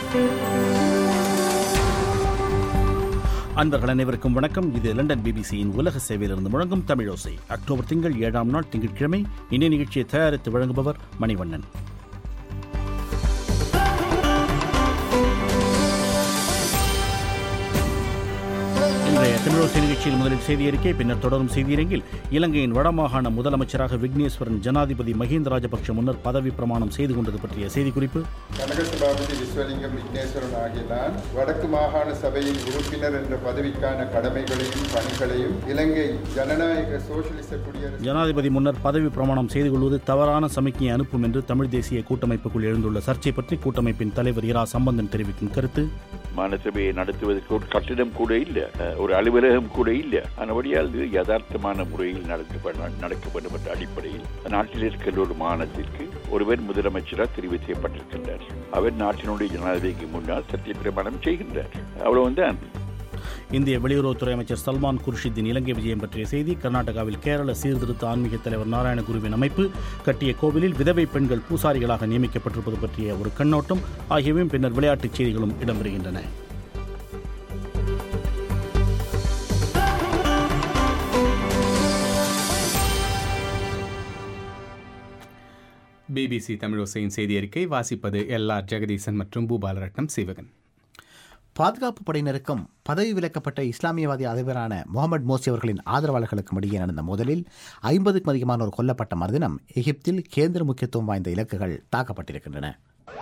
அன்பர்கள் அனைவருக்கும் வணக்கம் இது லண்டன் பிபிசியின் உலக சேவையிலிருந்து முழங்கும் தமிழோசை அக்டோபர் திங்கள் ஏழாம் நாள் திங்கட்கிழமை இணைய நிகழ்ச்சியை தயாரித்து வழங்குபவர் மணிவண்ணன் இன்றைய தமிழோசை நிகழ்ச்சியில் முதலில் செய்தி அறிக்கை பின்னர் தொடரும் செய்தியரங்கில் இலங்கையின் வடமாகாண முதலமைச்சராக விக்னேஸ்வரன் ஜனாதிபதி மஹிந்த ராஜபக்ஷ முன்னர் பதவி பிரமாணம் செய்து கொண்டது பற்றிய செய்திக்குறிப்பு கனக சபாபதி விஸ்வலிங்கம் விக்னேஸ்வரன் ஆகிய நான் வடக்கு மாகாண சபையின் உறுப்பினர் என்ற பதவிக்கான கடமைகளையும் பணிகளையும் இலங்கை ஜனநாயக சோசியலிச குடியரசு ஜனாதிபதி முன்னர் பதவி பிரமாணம் செய்து கொள்வது தவறான சமிக்கையை அனுப்பும் என்று தமிழ் தேசிய கூட்டமைப்புக்குள் எழுந்துள்ள சர்ச்சை பற்றி கூட்டமைப்பின் தலைவர் இரா சம்பந்தன் தெரிவிக்கும் கருத்து மாநசபையை நடத்துவதற்கு ஒரு கட்டிடம் கூட இல்லை ஒரு அலுவலகம் கூட இல்லை ஆனபடியால் இது யதார்த்தமான முறையில் நடக்க நடக்க வேண்டும் என்ற அடிப்படையில் நாட்டில் இருக்கின்ற ஒரு மாநிலத்திற்கு ஒருவர் முதலமைச்சராக தெரிவு செய்யப்பட்டிருக்கின்றார் அவர் நாட்டினுடைய ஜனாதிபதிக்கு முன்னால் சத்திய பிரமாணம் செய்கின்றார் அவ்வளவுதான் இந்திய வெளியுறவுத்துறை அமைச்சர் சல்மான் குர்ஷித்தின் இலங்கை விஜயம் பற்றிய செய்தி கர்நாடகாவில் கேரள சீர்திருத்த ஆன்மீக தலைவர் நாராயணகுருவின் அமைப்பு கட்டிய கோவிலில் விதவை பெண்கள் பூசாரிகளாக நியமிக்கப்பட்டிருப்பது பற்றிய ஒரு கண்ணோட்டம் ஆகியவையும் பின்னர் விளையாட்டுச் செய்திகளும் இடம்பெறுகின்றன பிபிசி தமிழோசையின் செய்தி அறிக்கை வாசிப்பது எல் ஆர் ஜெகதீசன் மற்றும் பூபாலரட்னம் சிவகன் பாதுகாப்பு படையினருக்கும் பதவி விலக்கப்பட்ட இஸ்லாமியவாதி அதிபரான முகமது மோசி அவர்களின் ஆதரவாளர்களுக்கும் இடையே நடந்த மோதலில் ஐம்பதுக்கும் அதிகமானோர் கொல்லப்பட்ட மறுதினம் எகிப்தில் கேந்திர முக்கியத்துவம் வாய்ந்த இலக்குகள் தாக்கப்பட்டிருக்கின்றன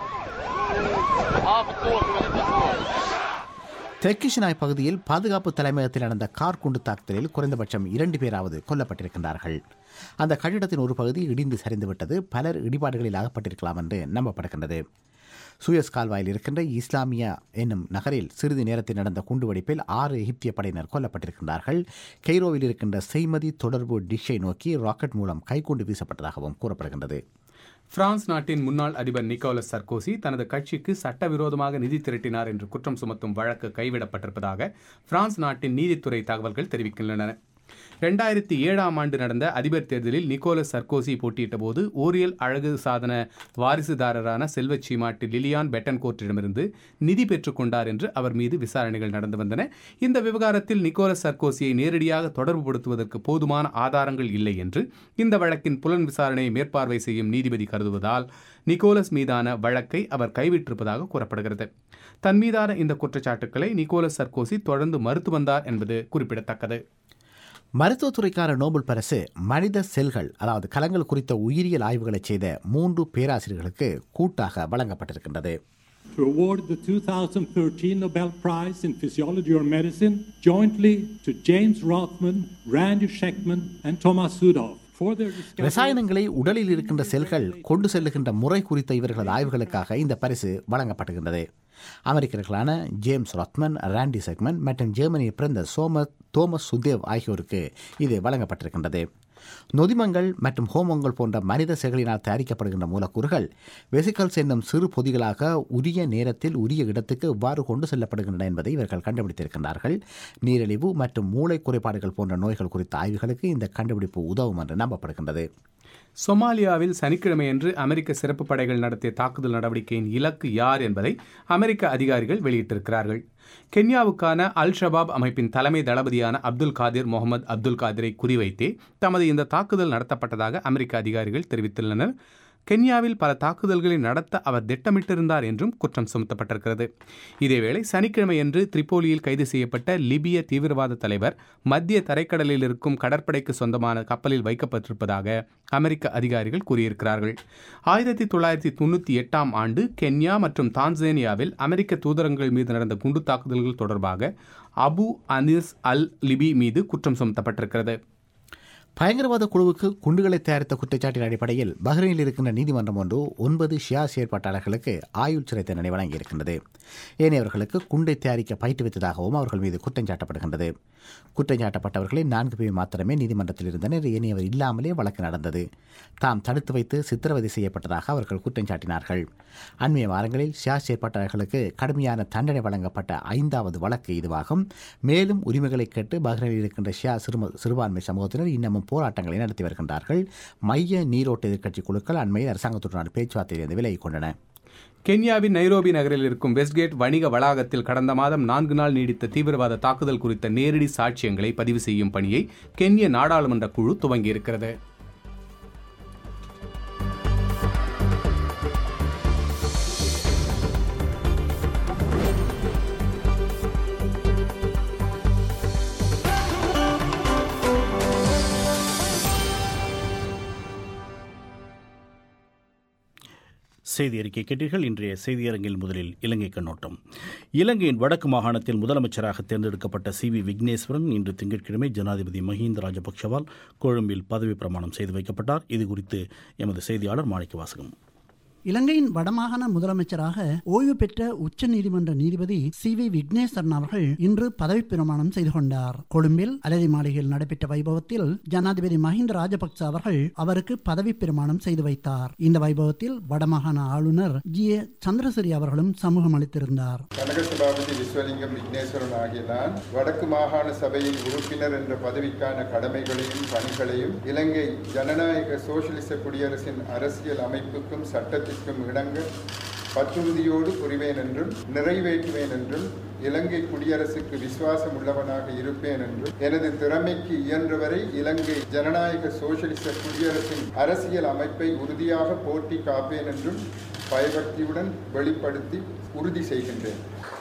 தெற்கு ஷினாய் பகுதியில் பாதுகாப்பு தலைமையகத்தில் நடந்த கார் குண்டு தாக்குதலில் குறைந்தபட்சம் இரண்டு பேராவது கொல்லப்பட்டிருக்கின்றார்கள் அந்த கட்டிடத்தின் ஒரு பகுதி இடிந்து சரிந்துவிட்டது பலர் இடிபாடுகளில் அகப்பட்டிருக்கலாம் என்று நம்பப்படுகின்றது சுயஸ் கால்வாயில் இருக்கின்ற இஸ்லாமியா என்னும் நகரில் சிறிது நேரத்தில் நடந்த குண்டுவெடிப்பில் ஆறு எகிப்திய படையினர் கொல்லப்பட்டிருக்கின்றார்கள் கெய்ரோவில் இருக்கின்ற செய்மதி தொடர்பு டிஷை நோக்கி ராக்கெட் மூலம் கைக்குண்டு வீசப்பட்டதாகவும் கூறப்படுகின்றது பிரான்ஸ் நாட்டின் முன்னாள் அதிபர் நிக்கோலஸ் சர்கோசி தனது கட்சிக்கு சட்டவிரோதமாக நிதி திரட்டினார் என்று குற்றம் சுமத்தும் வழக்கு கைவிடப்பட்டிருப்பதாக பிரான்ஸ் நாட்டின் நீதித்துறை தகவல்கள் தெரிவிக்கின்றன ரெண்டாயிரத்தி ஏழாம் ஆண்டு நடந்த அதிபர் தேர்தலில் நிக்கோலஸ் சர்கோசி போட்டியிட்ட போது ஓரியல் அழகு சாதன வாரிசுதாரரான செல்வச் சீமாட்டு லிலியான் பெட்டன்கோர்ட்டிடமிருந்து நிதி பெற்றுக்கொண்டார் என்று அவர் மீது விசாரணைகள் நடந்து வந்தன இந்த விவகாரத்தில் நிக்கோலஸ் சர்கோசியை நேரடியாக தொடர்புபடுத்துவதற்கு போதுமான ஆதாரங்கள் இல்லை என்று இந்த வழக்கின் புலன் விசாரணையை மேற்பார்வை செய்யும் நீதிபதி கருதுவதால் நிக்கோலஸ் மீதான வழக்கை அவர் கைவிட்டிருப்பதாக கூறப்படுகிறது தன் மீதான இந்த குற்றச்சாட்டுக்களை நிக்கோலஸ் சர்கோசி தொடர்ந்து மறுத்து வந்தார் என்பது குறிப்பிடத்தக்கது மருத்துவத்துறைக்கான நோபல் பரிசு மனித செல்கள் அதாவது கலங்கள் குறித்த உயிரியல் ஆய்வுகளை செய்த மூன்று பேராசிரியர்களுக்கு கூட்டாக வழங்கப்பட்டிருக்கின்றது to award the 2013 Nobel Prize in Physiology or Medicine jointly to James Rothman, Randy Sheckman, and Thomas Sudoff. for their discovery. ரசாயனங்களை உடலில் இருக்கின்ற செல்கள் கொண்டு செல்லுகின்ற முறை குறித்த இவர்களது ஆய்வுகளுக்காக இந்த பரிசு வழங்கப்படுகின்றது அமெரிக்கர்களான ஜேம்ஸ் ராத்மன் ராண்டி செக்மன் மற்றும் ஜெர்மனியை பிறந்த சோம தோமஸ் சுதேவ் ஆகியோருக்கு இது வழங்கப்பட்டிருக்கின்றது நொதிமங்கள் மற்றும் ஹோமங்கள் போன்ற மனித செல்களினால் தயாரிக்கப்படுகின்ற மூலக்கூறுகள் வெசிகல்ஸ் என்னும் சிறு பொதிகளாக உரிய நேரத்தில் உரிய இடத்துக்கு எவ்வாறு கொண்டு செல்லப்படுகின்றன என்பதை இவர்கள் கண்டுபிடித்திருக்கின்றார்கள் நீரிழிவு மற்றும் மூளை குறைபாடுகள் போன்ற நோய்கள் குறித்த ஆய்வுகளுக்கு இந்த கண்டுபிடிப்பு உதவும் என்று நம்பப்படுகின்றது சொமாலியாவில் சனிக்கிழமையன்று அமெரிக்க சிறப்பு படைகள் நடத்திய தாக்குதல் நடவடிக்கையின் இலக்கு யார் என்பதை அமெரிக்க அதிகாரிகள் வெளியிட்டிருக்கிறார்கள் கென்யாவுக்கான அல் ஷபாப் அமைப்பின் தலைமை தளபதியான அப்துல் காதிர் முகமது அப்துல் காதிரை குறிவைத்தே தமது இந்த தாக்குதல் நடத்தப்பட்டதாக அமெரிக்க அதிகாரிகள் தெரிவித்துள்ளனர் கென்யாவில் பல தாக்குதல்களை நடத்த அவர் திட்டமிட்டிருந்தார் என்றும் குற்றம் சுமத்தப்பட்டிருக்கிறது இதேவேளை சனிக்கிழமையன்று திரிப்போலியில் கைது செய்யப்பட்ட லிபிய தீவிரவாத தலைவர் மத்திய தரைக்கடலில் இருக்கும் கடற்படைக்கு சொந்தமான கப்பலில் வைக்கப்பட்டிருப்பதாக அமெரிக்க அதிகாரிகள் கூறியிருக்கிறார்கள் ஆயிரத்தி தொள்ளாயிரத்தி தொண்ணூற்றி எட்டாம் ஆண்டு கென்யா மற்றும் தான்சேனியாவில் அமெரிக்க தூதரங்கள் மீது நடந்த குண்டு தாக்குதல்கள் தொடர்பாக அபு அனிஸ் அல் லிபி மீது குற்றம் சுமத்தப்பட்டிருக்கிறது பயங்கரவாத குழுவுக்கு குண்டுகளை தயாரித்த குற்றச்சாட்டின் அடிப்படையில் பஹ்ரைனில் இருக்கின்ற நீதிமன்றம் ஒன்று ஒன்பது ஷியா செயற்பாட்டாளர்களுக்கு ஆயுள் சிறை தண்டனை வழங்கியிருக்கின்றது ஏனையவர்களுக்கு குண்டை தயாரிக்க பயிற்றுவித்ததாகவும் அவர்கள் மீது குற்றம் சாட்டப்படுகின்றது குற்றம் சாட்டப்பட்டவர்களில் நான்கு பேர் மாத்திரமே நீதிமன்றத்தில் இருந்தனர் ஏனையவர் இல்லாமலே வழக்கு நடந்தது தாம் தடுத்து வைத்து சித்திரவதை செய்யப்பட்டதாக அவர்கள் குற்றம் சாட்டினார்கள் அண்மைய வாரங்களில் ஷியா செயற்பாட்டாளர்களுக்கு கடுமையான தண்டனை வழங்கப்பட்ட ஐந்தாவது வழக்கு இதுவாகும் மேலும் உரிமைகளை கேட்டு பஹ்ரைனில் இருக்கின்ற ஷியா சிறும சிறுபான்மை சமூகத்தினர் இன்னமும் போராட்டங்களை நடத்தி வருகின்றார்கள் மைய நீரோட்ட எதிர்க்கட்சி குழுக்கள் அண்மையில் அரசாங்கத்துடனான பேச்சுவார்த்தையிலிருந்து விலகிக் கொண்டன கென்யாவின் நைரோபி நகரில் இருக்கும் வெஸ்ட்கேட் வணிக வளாகத்தில் கடந்த மாதம் நான்கு நாள் நீடித்த தீவிரவாத தாக்குதல் குறித்த நேரடி சாட்சியங்களை பதிவு செய்யும் பணியை கென்ய நாடாளுமன்ற குழு துவங்கியிருக்கிறது செய்தி அறிக்கை கேட்டீர்கள் இன்றைய செய்தியரங்கில் முதலில் இலங்கை கண்ணோட்டம் இலங்கையின் வடக்கு மாகாணத்தில் முதலமைச்சராக தேர்ந்தெடுக்கப்பட்ட சி வி விக்னேஸ்வரன் இன்று திங்கட்கிழமை ஜனாதிபதி மஹிந்த ராஜபக்ஷவால் கொழும்பில் பதவி பிரமாணம் செய்து வைக்கப்பட்டார் இது குறித்து எமது செய்தியாளர் மாணிக்க வாசகம் இலங்கையின் வடமாகாண முதலமைச்சராக ஓய்வு பெற்ற உச்ச நீதிமன்ற நீதிபதி சி வி விக்னேஸ்வரன் அவர்கள் இன்று பதவி பிரமாணம் செய்து கொண்டார் கொழும்பில் அலரி மாளிகையில் நடைபெற்ற வைபவத்தில் ஜனாதிபதி மஹிந்த ராஜபக்ச அவர்கள் அவருக்கு பதவி பிரமாணம் செய்து வைத்தார் இந்த வைபவத்தில் வடமாகாண ஆளுநர் ஜி ஏ சந்திரசிறி அவர்களும் சமூகம் அளித்திருந்தார் கனக சபாபதி விஸ்வலிங்கம் விக்னேஸ்வரன் ஆகிய நான் வடக்கு மாகாண சபையின் உறுப்பினர் என்ற பதவிக்கான கடமைகளையும் பணிகளையும் இலங்கை ஜனநாயக சோசியலிச குடியரசின் அரசியல் அமைப்புக்கும் சட்டத்திற்கும் இணங்க பற்றுறுதியோடு புரிவேன் என்றும் நிறைவேற்றுவேன் என்றும் இலங்கை குடியரசுக்கு விசுவாசம் உள்ளவனாக இருப்பேன் என்றும் எனது திறமைக்கு இயன்றவரை இலங்கை ஜனநாயக சோசியலிச குடியரசின் அரசியல் அமைப்பை உறுதியாக போற்றி காப்பேன் என்றும் பயபக்தியுடன் வெளிப்படுத்தி உறுதி செய்கின்றேன்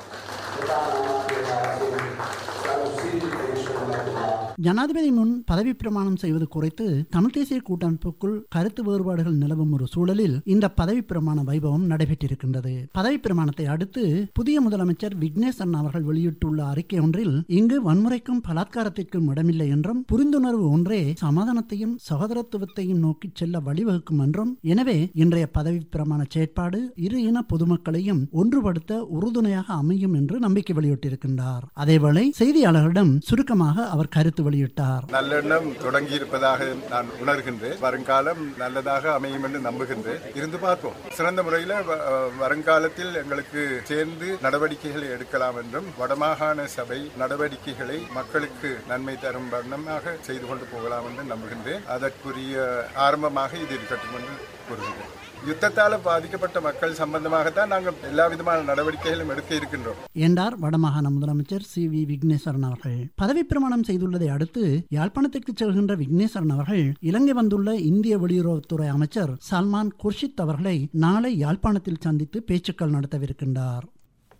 ஜனாதிபதி முன் பதவி பிரமாணம் செய்வது குறித்து தமிழ் தேசிய கூட்டமைப்புக்குள் கருத்து வேறுபாடுகள் நிலவும் ஒரு சூழலில் இந்த பதவி பிரமாண வைபவம் நடைபெற்றிருக்கின்றது பதவி பிரமாணத்தை அடுத்து புதிய முதலமைச்சர் விக்னேசன் அவர்கள் வெளியிட்டுள்ள அறிக்கை ஒன்றில் இங்கு வன்முறைக்கும் பலாத்காரத்திற்கும் இடமில்லை என்றும் புரிந்துணர்வு ஒன்றே சமாதானத்தையும் சகோதரத்துவத்தையும் நோக்கி செல்ல வழிவகுக்கும் என்றும் எனவே இன்றைய பதவி பிரமாண செயற்பாடு இரு இன பொதுமக்களையும் ஒன்றுபடுத்த உறுதுணையாக அமையும் என்று நம்பிக்கை வெளியிட்டிருக்கின்றார் அதேவேளை செய்தியாளர்களிடம் சுருக்கமாக அவர் கருத்து வெளியிட்டார் நல்லெண்ணம் தொடங்கி இருப்பதாக நான் உணர்கின்றேன் வருங்காலம் நல்லதாக அமையும் என்று நம்புகின்றேன் இருந்து பார்ப்போம் சிறந்த முறையில் வ- வருங்காலத்தில் எங்களுக்கு சேர்ந்து நடவடிக்கைகளை எடுக்கலாம் என்றும் வடமாகாண சபை நடவடிக்கைகளை மக்களுக்கு நன்மை தரும் வண்ணமாக செய்து கொண்டு போகலாம் என்று நம்புகின்றேன் அதற்குரிய ஆரம்பமாக இது இருக்கட்டும் என்று கூறுகின்றேன் யுத்தத்தால் பாதிக்கப்பட்ட மக்கள் சம்பந்தமாகத்தான் நாங்கள் எல்லா விதமான நடவடிக்கைகளும் எடுக்க இருக்கின்றோம் என்றார் வடமாகாண முதலமைச்சர் சி வி விக்னேஸ்வரன் அவர்கள் பதவி பிரமாணம் செய்துள்ளதை அடுத்து யாழ்ப்பாணத்திற்கு செல்கின்ற விக்னேஸ்வரன் அவர்கள் இலங்கை வந்துள்ள இந்திய வெளியுறவுத்துறை அமைச்சர் சல்மான் குர்ஷித் அவர்களை நாளை யாழ்ப்பாணத்தில் சந்தித்து பேச்சுக்கள் நடத்தவிருக்கின்றார்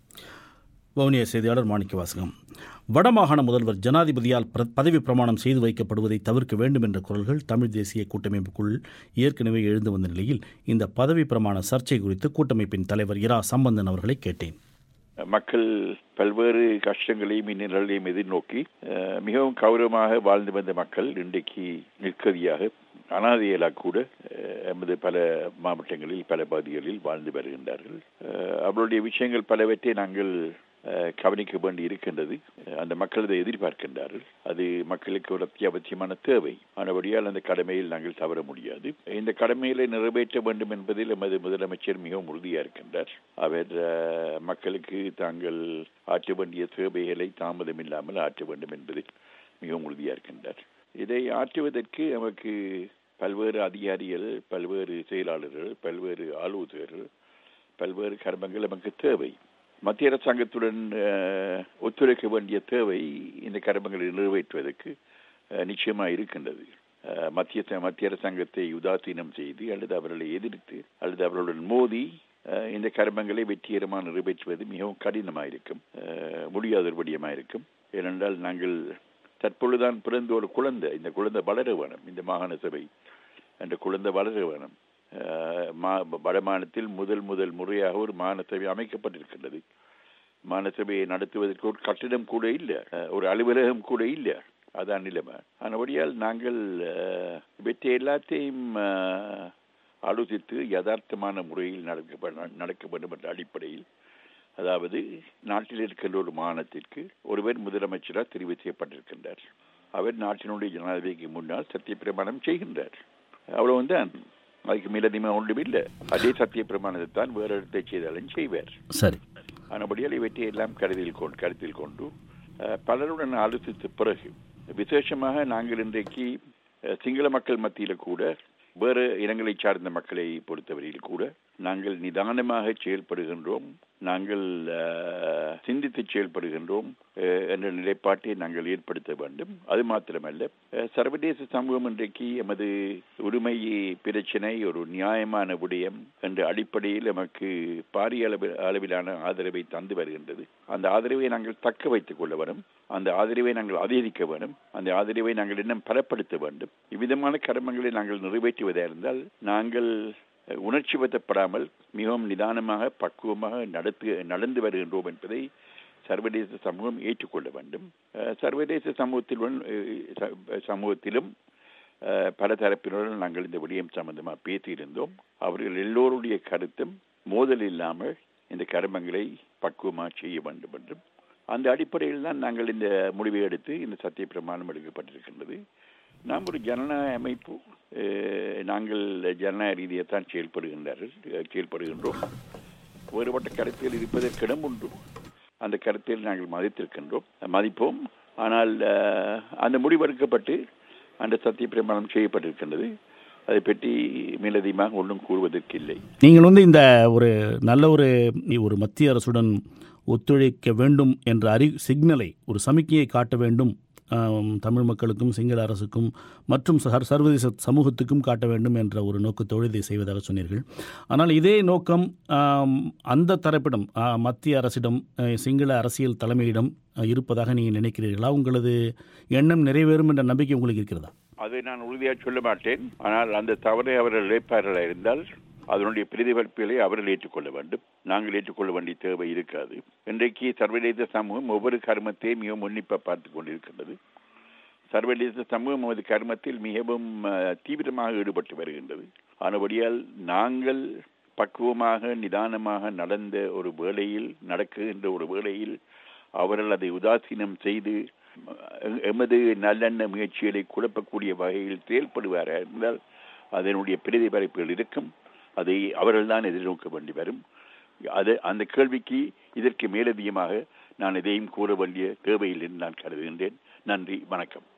வவுனியா செய்தியாளர் மாணிக்க வாசகம் வடமாகாண முதல்வர் ஜனாதிபதியால் பிர- பதவி பிரமாணம் செய்து வைக்கப்படுவதை தவிர்க்க வேண்டும் என்ற குரல்கள் தமிழ் தேசிய கூட்டமைப்புக்குள் ஏற்கனவே எழுந்து வந்த நிலையில் இந்த பதவி பிரமாண சர்ச்சை குறித்து கூட்டமைப்பின் தலைவர் இரா சம்பந்தன் அவர்களை கேட்டேன் மக்கள் பல்வேறு கஷ்டங்களையும் இன்னல்களையும் எதிர்நோக்கி அஹ், மிகவும் கௌரவமாக வாழ்ந்து வந்த மக்கள் இன்றைக்கு நிற்கதியாக அனாதையலாக கூட அஹ், எமது பல மாவட்டங்களில் பல பகுதிகளில் வாழ்ந்து வருகின்றார்கள் அஹ், அவர்களுடைய விஷயங்கள் பலவற்றை நாங்கள் அஹ், கவனிக்க வேண்டி இருக்கின்றது அஹ், அந்த மக்கள் அதை எதிர்பார்க்கின்றார்கள் அது மக்களுக்கு ஒரு அத்தியாவசியமான தேவை ஆனபடியால் அந்த கடமையில் நாங்கள் தவற முடியாது இந்த கடமைகளை நிறைவேற்ற வேண்டும் என்பதில் எமது முதலமைச்சர் மிகவும் உறுதியாக இருக்கின்றார் அவர் அஹ், மக்களுக்கு தாங்கள் ஆற்ற வேண்டிய சேவைகளை தாமதமில்லாமல் ஆற்ற வேண்டும் என்பதில் மிகவும் உறுதியாக இருக்கின்றார் இதை ஆற்றுவதற்கு நமக்கு பல்வேறு அதிகாரிகள் பல்வேறு செயலாளர்கள் பல்வேறு ஆலோசகர்கள் பல்வேறு கர்மங்கள் நமக்கு தேவை மத்திய அரசாங்கத்துடன் அஹ், ஒத்துழைக்க வேண்டிய தேவை இந்த கர்மங்களை நிறைவேற்றுவதற்கு அஹ், நிச்சயமா இருக்கின்றது அஹ், மத்திய ச- மத்திய அரசாங்கத்தை உதாசீனம் செய்து அல்லது அவர்களை எதிர்த்து அல்லது அவர்களுடன் மோதி அஹ், இந்த கர்மங்களை வெற்றிகரமாக நிறைவேற்றுவது மிகவும் கடினமாயிருக்கும் அஹ், முடியாத ஒரு விடயமாயிருக்கும் ஏனென்றால் நாங்கள் தற்பொழுதுதான் பிறந்த ஒரு குழந்தை இந்த குழந்தை வளர வேணும் இந்த மாகாண சபை என்ற குழந்தை வளர வேணும் அஹ், மா- வடமாநிலத்தில் முதல் முதல் முறையாக ஒரு மாகாண சபை அமைக்கப்பட்டிருக்கின்றது மாகாண சபையை நடத்துவதற்கு ஒரு கட்டிடம் கூட இல்லை அஹ், ஒரு அலுவலகம் கூட இல்லை அதான் நிலைமை ஆனபடியால் நாங்கள் அஹ், இவற்றை எல்லாத்தையும் அஹ், ஆலோசித்து யதார்த்தமான முறையில் நடக்க நடக்க வேண்டும் என்ற அடிப்படையில் அதாவது நாட்டில் இருக்கின்ற ஒரு மாநிலத்திற்கு ஒருவர் முதலமைச்சராக தெரிவு செய்யப்பட்டிருக்கின்றார் அவர் நாட்டினுடைய ஜனாதிபதிக்கு முன்னால் சத்திய பிரமாணம் செய்கின்றார் அவ்வளவுதான் அதுக்கு மேலதிகமாக ஒன்றும் இல்லை அதே சத்திய பிரமாணத்தை தான் வேறு இடத்தை செய்தாலும் செய்வார் சரி ஆனபடியால் இவற்றை எல்லாம் கருத்தில் கொண்டு கருத்தில் கொண்டு அஹ், பலருடன் ஆலோசித்த பிறகு விசேஷமாக நாங்கள் இன்றைக்கு அஹ், சிங்கள மக்கள் மத்தியில் கூட வேறு இனங்களை சார்ந்த மக்களை பொறுத்தவரையில் கூட நாங்கள் நிதானமாக செயல்படுகின்றோம் நாங்கள் அஹ், சிந்தித்து செயல்படுகின்றோம் அஹ், என்ற நிலைப்பாட்டை நாங்கள் ஏற்படுத்த வேண்டும் அது மாத்திரமல்ல அஹ், சர்வதேச சமூகம் இன்றைக்கு எமது உரிமை பிரச்சினை ஒரு நியாயமான விடயம் என்ற அடிப்படையில் நமக்கு பாரிய அளவு அளவிலான ஆதரவை தந்து வருகின்றது அந்த ஆதரவை நாங்கள் தக்க வைத்துக் கொள்ள வேண்டும் அந்த ஆதரவை நாங்கள் அதிகரிக்க வேண்டும் அந்த ஆதரவை நாங்கள் இன்னும் பலப்படுத்த வேண்டும் இவ்விதமான கடமைகளை நாங்கள் நிறைவேற்றுவதாக இருந்தால் நாங்கள் அஹ், உணர்ச்சி வசப்படாமல் மிகவும் நிதானமாக பக்குவமாக நடத்து நடந்து வருகின்றோம் என்பதை சர்வதேச சமூகம் ஏற்றுக்கொள்ள வேண்டும் அஹ், சர்வதேச சமூகத்திலும் அஹ், ச- சமூகத்திலும் அஹ், பல தரப்பினருடன் நாங்கள் இந்த விடயம் சம்பந்தமாக பேசியிருந்தோம் அவர்கள் எல்லோருடைய கருத்தும் மோதல் இல்லாமல் இந்த கர்மங்களை பக்குவமாக செய்ய வேண்டும் என்றும் அந்த அடிப்படையில் தான் நாங்கள் இந்த முடிவை எடுத்து இந்த சத்திய பிரமாணம் எடுக்கப்பட்டிருக்கின்றது நாம் ஒரு ஜனநாயக அமைப்பு அஹ், நாங்கள் ஜனநாயக ரீதியாக தான் செயல்படுகின்றார்கள் அஹ், செயல்படுகின்றோம் வேறுபட்ட கருத்தில் இருப்பதற்கு இடம் உண்டு அந்த கருத்தில் நாங்கள் மதித்திருக்கின்றோம் மதிப்போம் ஆனால் அஹ், அந்த முடிவெடுக்கப்பட்டு அந்த சத்திய பிரமாணம் செய்யப்பட்டிருக்கின்றது அதை பற்றி மேலதிகமாக ஒன்றும் கூறுவதற்கு இல்லை நீங்கள் வந்து இந்த ஒரு நல்ல ஒரு ஒரு மத்திய அரசுடன் ஒத்துழைக்க வேண்டும் என்ற அறி சிக்னலை ஒரு சமிக்கையை காட்ட வேண்டும் ஆம், தமிழ் மக்களுக்கும் சிங்கள அரசுக்கும் மற்றும் சர் சர்வதேச சமூகத்துக்கும் காட்ட வேண்டும் என்ற ஒரு நோக்கத்தோடு இதை செய்வதாக சொன்னீர்கள் ஆனால் இதே நோக்கம் ஆம், அந்த தரப்பிடம் ஆ, மத்திய அரசிடம் அ, சிங்கள அரசியல் தலைமையிடம் அ, இருப்பதாக நீங்கள் நினைக்கிறீர்களா உங்களது எண்ணம் நிறைவேறும் என்ற நம்பிக்கை உங்களுக்கு இருக்கிறதா அதை நான் உறுதியாக சொல்ல மாட்டேன் ஆனால் அந்த தவறை அவர்கள் இழைப்பார்களாக இருந்தால் அதனுடைய பிரதிபலிப்புகளை அவர்கள் ஏற்றுக்கொள்ள வேண்டும் நாங்கள் ஏற்றுக்கொள்ள வேண்டிய தேவை இருக்காது இன்றைக்கு சர்வதேச சமூகம் ஒவ்வொரு கர்மத்தையும் மிகவும் உன்னிப்பாக பார்த்து கொண்டிருக்கின்றது சர்வதேச சமூகம் நமது கர்மத்தில் மிகவும் அஹ், தீவிரமாக ஈடுபட்டு வருகின்றது ஆனபடியால் நாங்கள் பக்குவமாக நிதானமாக நடந்த ஒரு வேளையில் நடக்குகின்ற ஒரு வேளையில் அவர்கள் அதை உதாசீனம் செய்து எ- எமது நல்லெண்ண முயற்சிகளை குழப்பக்கூடிய வகையில் செயல்படுவாராக இருந்தால் அதனுடைய பிரதிபலிப்புகள் இருக்கும் அதை அவர்கள்தான் எதிர்நோக்க வேண்டி வரும் அது அந்த கேள்விக்கு இதற்கு மேலதிகமாக நான் எதையும் கூற வேண்டிய தேவையில்லை என்று நான் கருதுகின்றேன் நன்றி வணக்கம்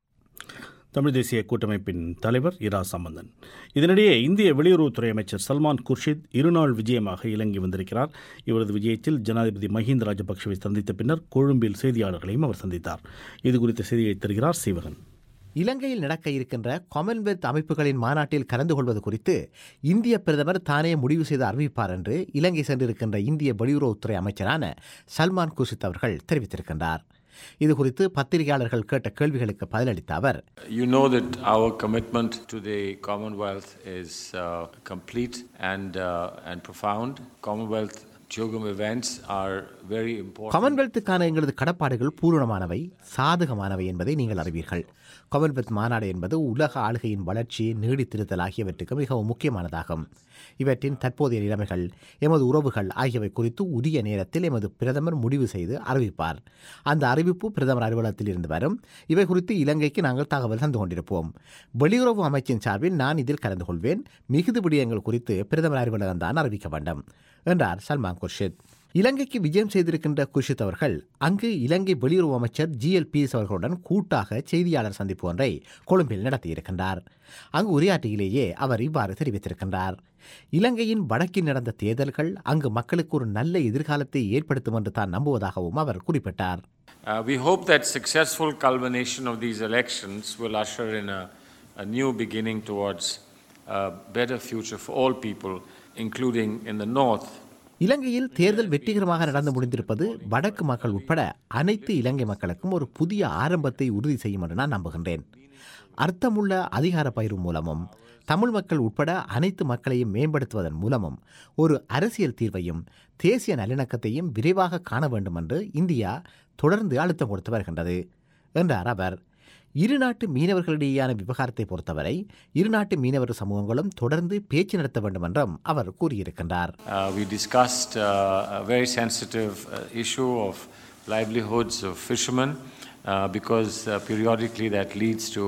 தமிழ் தேசிய கூட்டமைப்பின் தலைவர் இரா சம்பந்தன் இதனிடையே இந்திய வெளியுறவுத்துறை அமைச்சர் சல்மான் குர்ஷித் இருநாள் விஜயமாக இலங்கை வந்திருக்கிறார் இவரது விஜயத்தில் ஜனாதிபதி மஹிந்த ராஜபக்சவை சந்தித்த பின்னர் கொழும்பில் செய்தியாளர்களையும் அவர் சந்தித்தார் இது குறித்த செய்தியை தருகிறார் சீவகன் இலங்கையில் நடக்க இருக்கின்ற காமன்வெல்த் அமைப்புகளின் மாநாட்டில் கலந்து கொள்வது குறித்து இந்திய பிரதமர் தானே முடிவு செய்து அறிவிப்பார் என்று இலங்கை சென்றிருக்கின்ற இந்திய வெளியுறவுத்துறை அமைச்சரான சல்மான் குர்ஷித் அவர்கள் தெரிவித்திருக்கின்றார் இது குறித்து பத்திரிகையாளர்கள் கேட்ட கேள்விகளுக்கு பதிலளித்த அவர் You know that our commitment to the Commonwealth is uh, complete and, uh, and profound. Commonwealth Jogum events are very important. காமன்வெல்த்துக்கான எங்களது கடப்பாடுகள் பூரணமானவை சாதகமானவை என்பதை நீங்கள் அறிவீர்கள் காமன்வெல்த் மாநாடு என்பது உலக ஆளுகையின் வளர்ச்சி நீடித்திருத்தல் ஆகியவற்றுக்கு மிகவும் முக்கியமானதாகும் இவற்றின் தற்போதைய நிலைமைகள் எமது உறவுகள் ஆகியவை குறித்து உரிய நேரத்தில் எமது பிரதமர் முடிவு செய்து அறிவிப்பார் அந்த அறிவிப்பு பிரதமர் அலுவலகத்தில் இருந்து வரும் இவை குறித்து இலங்கைக்கு நாங்கள் தகவல் தந்து கொண்டிருப்போம் வெளியுறவு அமைச்சின் சார்பில் நான் இதில் கலந்து கொள்வேன் மிகுதி விடயங்கள் குறித்து பிரதமர் அலுவலகம் தான் அறிவிக்க வேண்டும் என்றார் சல்மான் குர்ஷித் இலங்கைக்கு விஜயம் செய்திருக்கின்ற குர்ஷித் அவர்கள் அங்கு இலங்கை வெளியுறவு அமைச்சர் ஜி எல் பீஸ் அவர்களுடன் கூட்டாக செய்தியாளர் சந்திப்பு ஒன்றை கொழும்பில் நடத்தியிருக்கின்றார் அங்கு உரையாற்றியிலேயே அவர் இவ்வாறு தெரிவித்திருக்கின்றார் இலங்கையின் வடக்கில் நடந்த தேர்தல்கள் அங்கு மக்களுக்கு ஒரு நல்ல எதிர்காலத்தை ஏற்படுத்தும் என்று தான் நம்புவதாகவும் அவர் குறிப்பிட்டார் Uh, we hope that successful culmination of these elections will usher in a, a new beginning towards a better future for all people, including in the north. இலங்கையில் தேர்தல் வெற்றிகரமாக நடந்து முடிந்திருப்பது வடக்கு மக்கள் உட்பட அனைத்து இலங்கை மக்களுக்கும் ஒரு புதிய ஆரம்பத்தை உறுதி செய்யும் என்று நான் நம்புகின்றேன் அர்த்தமுள்ள அதிகார பயிர்வு மூலமும் தமிழ் மக்கள் உட்பட அனைத்து மக்களையும் மேம்படுத்துவதன் மூலமும் ஒரு அரசியல் தீர்வையும் தேசிய நல்லிணக்கத்தையும் விரைவாக காண வேண்டும் என்று இந்தியா தொடர்ந்து அழுத்தம் கொடுத்து வருகின்றது என்றார் அவர் இருநாட்டு மீனவர்களிடையேயான விவகாரத்தை பொறுத்தவரை இருநாட்டு மீனவர் சமூகங்களும் தொடர்ந்து பேச்சு நடத்த வேண்டும் என்றும் அவர் கூறியிருக்கின்றார் Uh, we discussed uh, a very sensitive uh, issue of livelihoods of fishermen uh, because uh, periodically that leads to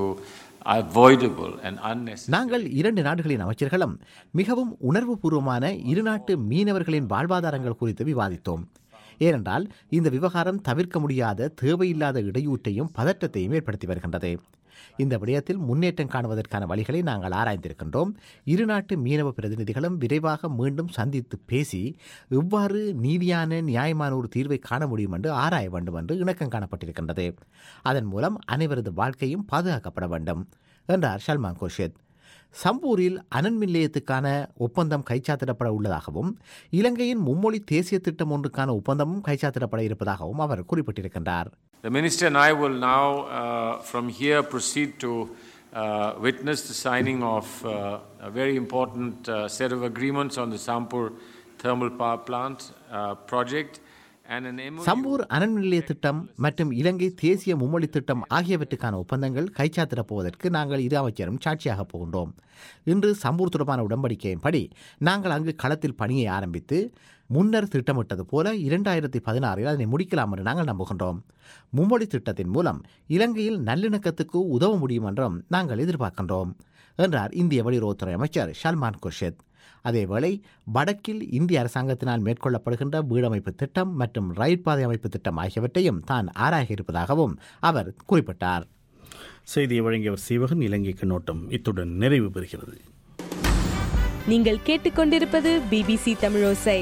avoidable and unnecessary. நாங்கள் இரண்டு நாடுகளின் அமைச்சர்களும் மிகவும் உணர்வுபூர்வமான இருநாட்டு மீனவர்களின் வாழ்வாதாரங்கள் குறித்து விவாதித்தோம் ஏனென்றால் இந்த விவகாரம் தவிர்க்க முடியாத தேவையில்லாத இடையூற்றையும் பதற்றத்தையும் ஏற்படுத்தி வருகின்றது இந்த விடயத்தில் முன்னேற்றம் காணுவதற்கான வழிகளை நாங்கள் ஆராய்ந்திருக்கின்றோம் இரு நாட்டு மீனவ பிரதிநிதிகளும் விரைவாக மீண்டும் சந்தித்து பேசி எவ்வாறு நீதியான நியாயமான ஒரு தீர்வை காண முடியும் என்று ஆராய வேண்டும் என்று இணக்கம் காணப்பட்டிருக்கின்றது அதன் மூலம் அனைவரது வாழ்க்கையும் பாதுகாக்கப்பட வேண்டும் என்றார் சல்மான் குர்ஷித் சம்பூரில் அனல் மின் நிலையத்துக்கான ஒப்பந்தம் கைச்சாத்திடப்பட உள்ளதாகவும் இலங்கையின் மும்மொழி தேசிய திட்டம் ஒன்றுக்கான ஒப்பந்தமும் கைச்சாத்திடப்பட இருப்பதாகவும் அவர் குறிப்பிட்டிருக்கின்றார் The Minister and I will now, uh, from here, proceed to uh, witness the signing of uh, a very important uh, set of agreements on the Sampur thermal power plant uh, project and an MOU. Sampur அனல் மின் நிலைய திட்டம் மற்றும் இலங்கை தேசிய மும்மொழி திட்டம் ஆகியவற்றுக்கான ஒப்பந்தங்கள் கைச்சாத்திடப் போவதற்கு நாங்கள் இரு அமைச்சரும் சாட்சியாக போகின்றோம் இன்று சம்பூர் தொடர்பான உடன்படிக்கையின்படி நாங்கள் அங்கு களத்தில் பணியை ஆரம்பித்து முன்னர் திட்டமிட்டது போல இரண்டாயிரத்தி பதினாறில் அதனை முடிக்கலாம் என்று நாங்கள் நம்புகின்றோம் மும்மொழி திட்டத்தின் மூலம் இலங்கையில் நல்லிணக்கத்துக்கு உதவ முடியும் என்றும் நாங்கள் எதிர்பார்க்கின்றோம் என்றார் இந்திய வெளியுறவுத்துறை அமைச்சர் ஷல்மான் குர்ஷித் அதேவேளை வடக்கில் இந்திய அரசாங்கத்தினால் மேற்கொள்ளப்படுகின்ற வீடமைப்பு திட்டம் மற்றும் ரயில் பாதை அமைப்பு திட்டம் ஆகியவற்றையும் தான் ஆராய இருப்பதாகவும் அவர் குறிப்பிட்டார் செய்தியை வழங்கியவர் சீவகன் இலங்கை கண்ணோட்டம் இத்துடன் நிறைவு பெறுகிறது நீங்கள் கேட்டுக்கொண்டிருப்பது பிபிசி தமிழோசை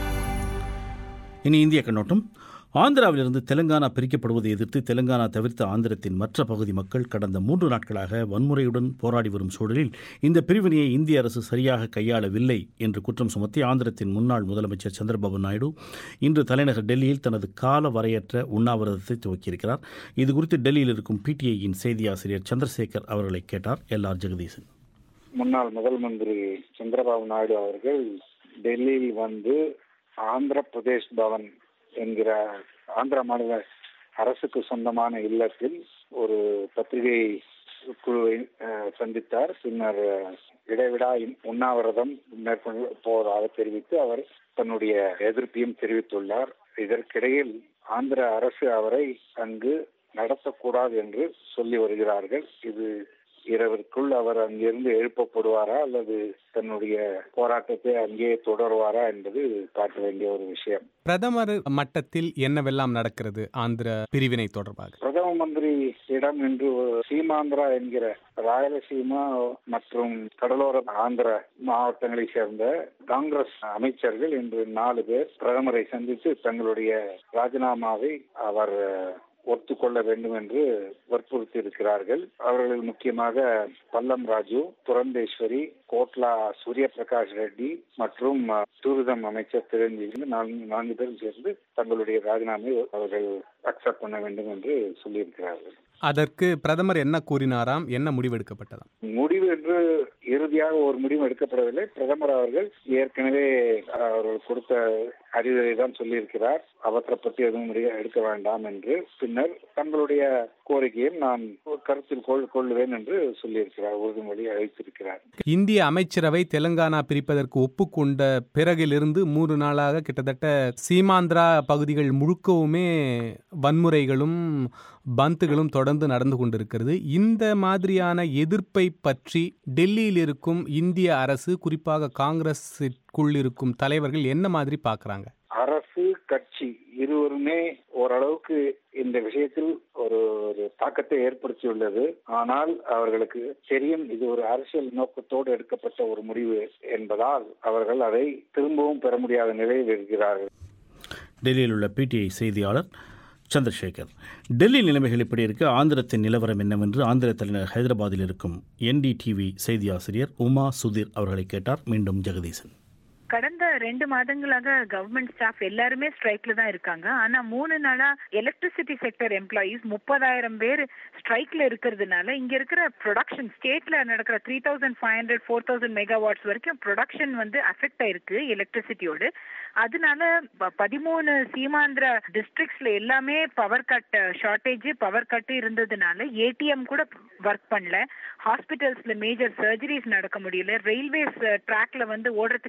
இனி இந்திய கண்ணோட்டம் ஆந்திராவிலிருந்து தெலுங்கானா பிரிக்கப்படுவதை எதிர்த்து தெலுங்கானா தவிர்த்த ஆந்திரத்தின் மற்ற பகுதி மக்கள் கடந்த மூன்று நாட்களாக வன்முறையுடன் போராடி வரும் சூழலில் இந்த பிரிவினையை இந்திய அரசு சரியாக கையாளவில்லை என்று குற்றம் சுமத்தி ஆந்திரத்தின் முன்னாள் முதலமைச்சர் சந்திரபாபு நாயுடு இன்று தலைநகர் டெல்லியில் தனது கால வரையற்ற உண்ணாவிரதத்தை துவக்கியிருக்கிறார் இது குறித்து டெல்லியில் இருக்கும் பிடிஐயின் செய்தி ஆசிரியர் சந்திரசேகர் அவர்களை கேட்டார் எல் ஆர் ஜெகதீசன் முன்னாள் முதல் மந்திரி சந்திரபாபு நாயுடு அவர்கள் டெல்லியில் வந்து ஆந்திர பிரதேஷ் பவன் என்கிற ஆந்திர மாநில அரசுக்கு சொந்தமான இல்லத்தில் ஒரு பத்திரிகை குழுவை அஹ், சந்தித்தார் பின்னர் அஹ், இடைவிடா இன்- உண்ணாவிரதம் மேற்கொண்டு போவதாக தெரிவித்து அவர் தன்னுடைய எதிர்ப்பையும் தெரிவித்துள்ளார் இதற்கிடையில் ஆந்திர அரசு அவரை அங்கு நடத்தக்கூடாது என்று சொல்லி வருகிறார்கள் இது இரவிற்குள் அவர் அங்கிருந்து எழுப்பப்படுவாரா அல்லது தன்னுடைய போராட்டத்தை அங்கேயே தொடருவாரா என்பது பார்க்க வேண்டிய ஒரு விஷயம் பிரதமர் மட்டத்தில் என்னவெல்லாம் நடக்கிறது ஆந்திர பிரிவினை தொடர்பாக பிரதம மந்திரியிடம் இன்று ஒரு சீமாந்திரா என்கிற ராயலசீமா மற்றும் கடலோர ஆந்திர மாவட்டங்களைச் சேர்ந்த காங்கிரஸ் அமைச்சர்கள் இன்று நாலு பேர் பிரதமரை சந்தித்து தங்களுடைய ராஜினாமாவை அவர் ஒத்துக்கொள்ள வேண்டும் என்று வற்புறுத்தி இருக்கிறார்கள் அவர்களில் முக்கியமாக பல்லம் ராஜு புரந்தேஸ்வரி கோட்லா சூரிய பிரகாஷ் ரெட்டி மற்றும் அஹ், டூரிசம் அமைச்சர் சிரஞ்சீவி நான்கு நான்கு பேரும் சேர்ந்து தங்களுடைய ராஜினாமை அவர்கள் அக்செப்ட் பண்ண வேண்டும் என்று சொல்லியிருக்கிறார்கள் அதற்கு பிரதமர் என்ன கூறினாராம் என்ன முடிவெடுக்கப்பட்டதாம் முடிவு என்று இறுதியாக ஒரு முடிவு எடுக்கப்படவில்லை பிரதமர் அவர்கள் ஏற்கனவே அவர்கள் கொடுத்த அறிவுரை தான் சொல்லியிருக்கிறார் அவசரப்பட்டு எதுவும் முடிவு எடுக்க வேண்டாம் என்று பின்னர் தங்களுடைய கோரிக்கையை நான் கருத்தில் கொள் கொள்ளுவேன் என்று சொல்லியிருக்கிறார் உறுதிமொழி அளித்திருக்கிறார் இந்திய அமைச்சரவை தெலுங்கானா பிரிப்பதற்கு ஒப்புக்கொண்ட பிறகிலிருந்து மூன்று நாளாக கிட்டத்தட்ட சீமாந்திரா பகுதிகள் முழுக்கவுமே வன்முறைகளும் பந்துகளும் தொடர்ந்து நடந்து கொண்டிருக்கிறது இந்த மாதிரியான எதிர்ப்பை பற்றி டெல்லியில் இருக்கும் இந்திய அரசு குறிப்பாக காங்கிரஸிற்குள் இருக்கும் தலைவர்கள் என்ன மாதிரி பார்க்கறாங்க அரசு கட்சி இருவருமே ஓரளவுக்கு இந்த விஷயத்தில் ஒரு ஒரு தாக்கத்தை ஏற்படுத்தியுள்ளது ஆனால் அவர்களுக்கு தெரியும் இது ஒரு அரசியல் நோக்கத்தோடு எடுக்கப்பட்ட ஒரு முடிவு என்பதால் அவர்கள் அதை திரும்பவும் பெற முடியாத நிலையில் இருக்கிறார்கள் டெல்லியில் உள்ள பிடிஐ செய்தியாளர் சந்திரசேகர் டெல்லி நிலைமைகள் இப்படி இருக்க ஆந்திரத்தின் நிலவரம் என்னவென்று ஆந்திர தலைநகர் ஹைதராபாத்தில் இருக்கும் என்டிடிவி செய்தி ஆசிரியர் உமா சுதீர் அவர்களை கேட்டார் மீண்டும் ஜெகதீசன் கடந்த ரெண்டு மாதங்களாக கவர்மெண்ட் ஸ்டாஃப் எல்லாருமே ஸ்ட்ரைக்ல தான் இருக்காங்க ஆனா மூணு நாளா எலக்ட்ரிசிட்டி செக்டர் எம்ப்ளாயீஸ் முப்பதாயிரம் பேர் ஸ்ட்ரைக்ல இருக்கிறதுனால இங்க இருக்கிற ப்ரொடக்ஷன் ஸ்டேட்ல நடக்கிற three thousand five hundred four thousand megawatts வரைக்கும் ப்ரொடக்ஷன் வந்து அஃபெக்ட் ஆயிருக்கு எலக்ட்ரிசிட்டியோடு அதனால ப- பதிமூணு சீமாந்திர டிஸ்ட்ரிக்ட்ஸ்ல எல்லாமே power cut shortage power cut இருந்ததுனால ஏடிஎம் கூட ஒர்க் பண்ணல ஹாஸ்பிட்டல்ஸ்ல மேஜர் சர்ஜரிஸ் நடக்க முடியல ரயில்வேஸ் ட்ராக்ல வந்து ஓடுறதுக்கு ப்ராப்ளம்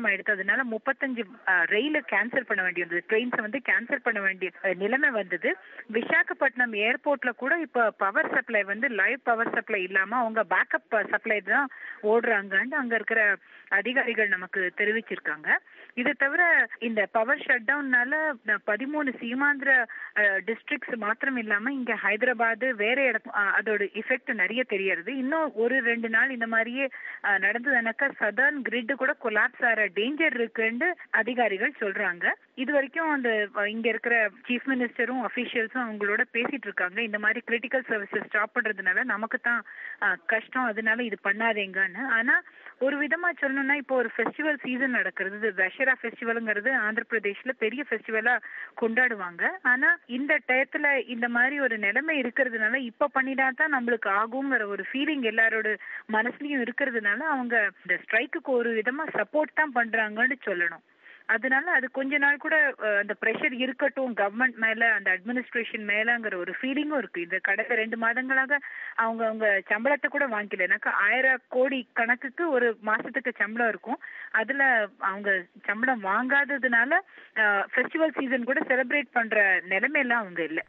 ப்ராப்ளம் ஆயிடுது அதனால முப்பத்தஞ்சு ரயில கேன்சல் பண்ண வேண்டியது ட்ரெயின்ஸை வந்து கேன்சல் பண்ண வேண்டிய அஹ், நிலைமை வந்தது விசாகப்பட்டினம் ஏர்போர்ட்ல கூட இப்ப பவர் சப்ளை வந்து லைவ் பவர் சப்ளை இல்லாம அவங்க பேக்கப் சப்ளை தான் ஓடுறாங்கன்னு அங்க இருக்கிற அதிகாரிகள் நமக்கு தெரிவிச்சிருக்காங்க இது தவிர இந்த பவர் ஷட் டவுன்னால பதிமூணு சீமாந்திர டிஸ்ட்ரிக்ட்ஸ் மாத்திரம் இல்லாம இங்க ஹைதராபாத் வேற இடம் அஹ், அதோட எஃபெக்ட் நிறைய தெரியறது இன்னும் ஒரு ரெண்டு நாள் இந்த மாதிரியே அஹ், நடந்ததுனாக்கா சதர்ன் கிரிட் கூட கொலாப்ஸ் ஆகிற டேஞ்சர் இருக்குன்னு அதிகாரிகள் சொல்றாங்க இது வரைக்கும் அந்த அஹ், இங்க இருக்கிற சீஃப் மினிஸ்டரும் அபிஷியல்ஸும் அவங்களோட பேசிட்டு இருக்காங்க இந்த மாதிரி கிரிட்டிக்கல் சர்வீசஸ் ஸ்டாப் பண்றதுனால நமக்கு தான் அஹ், கஷ்டம் அதனால இது பண்ணாதீங்கன்னு ஆனா ஒரு விதமா சொல்லணும்னா இப்போ ஒரு ஃபெஸ்டிவல் சீசன் நடக்கிறது இது தசரா ஃபெஸ்டிவலுங்கிறது ஆந்திர பிரதேஷ்ல பெரிய ஃபெஸ்டிவலா கொண்டாடுவாங்க ஆனா இந்த டயத்துல இந்த மாதிரி ஒரு நிலைமை இருக்கிறதுனால இப்ப பண்ணினா தான் நம்மளுக்கு ஆகுங்கிற ஒரு ஃபீலிங் எல்லாரோட மனசுலயும் இருக்கிறதுனால அவங்க இந்த ஸ்ட்ரைக்குக்கு ஒரு விதமா சப்போர்ட் தான் பண்றாங்கன்னு சொல்லணும் அதனால அது கொஞ்ச நாள் கூட அஹ், அந்த ப்ரெஷர் இருக்கட்டும் கவர்மெண்ட் மேல அந்த அட்மினிஸ்ட்ரேஷன் மேலங்கிற ஒரு ஃபீலிங்கும் இருக்கு இந்த கடந்த ரெண்டு மாதங்களாக அவங்க அவங்க சம்பளத்தை கூட வாங்கிக்கல எனக்கு ஆயிரம் கோடி கணக்குக்கு ஒரு மாசத்துக்கு சம்பளம் இருக்கும் அதுல அவங்க சம்பளம் வாங்காததுனால ஃபெஸ்டிவல் சீசன் கூட செலிப்ரேட் பண்ற நிலைமையெல்லாம் அவங்க இல்லை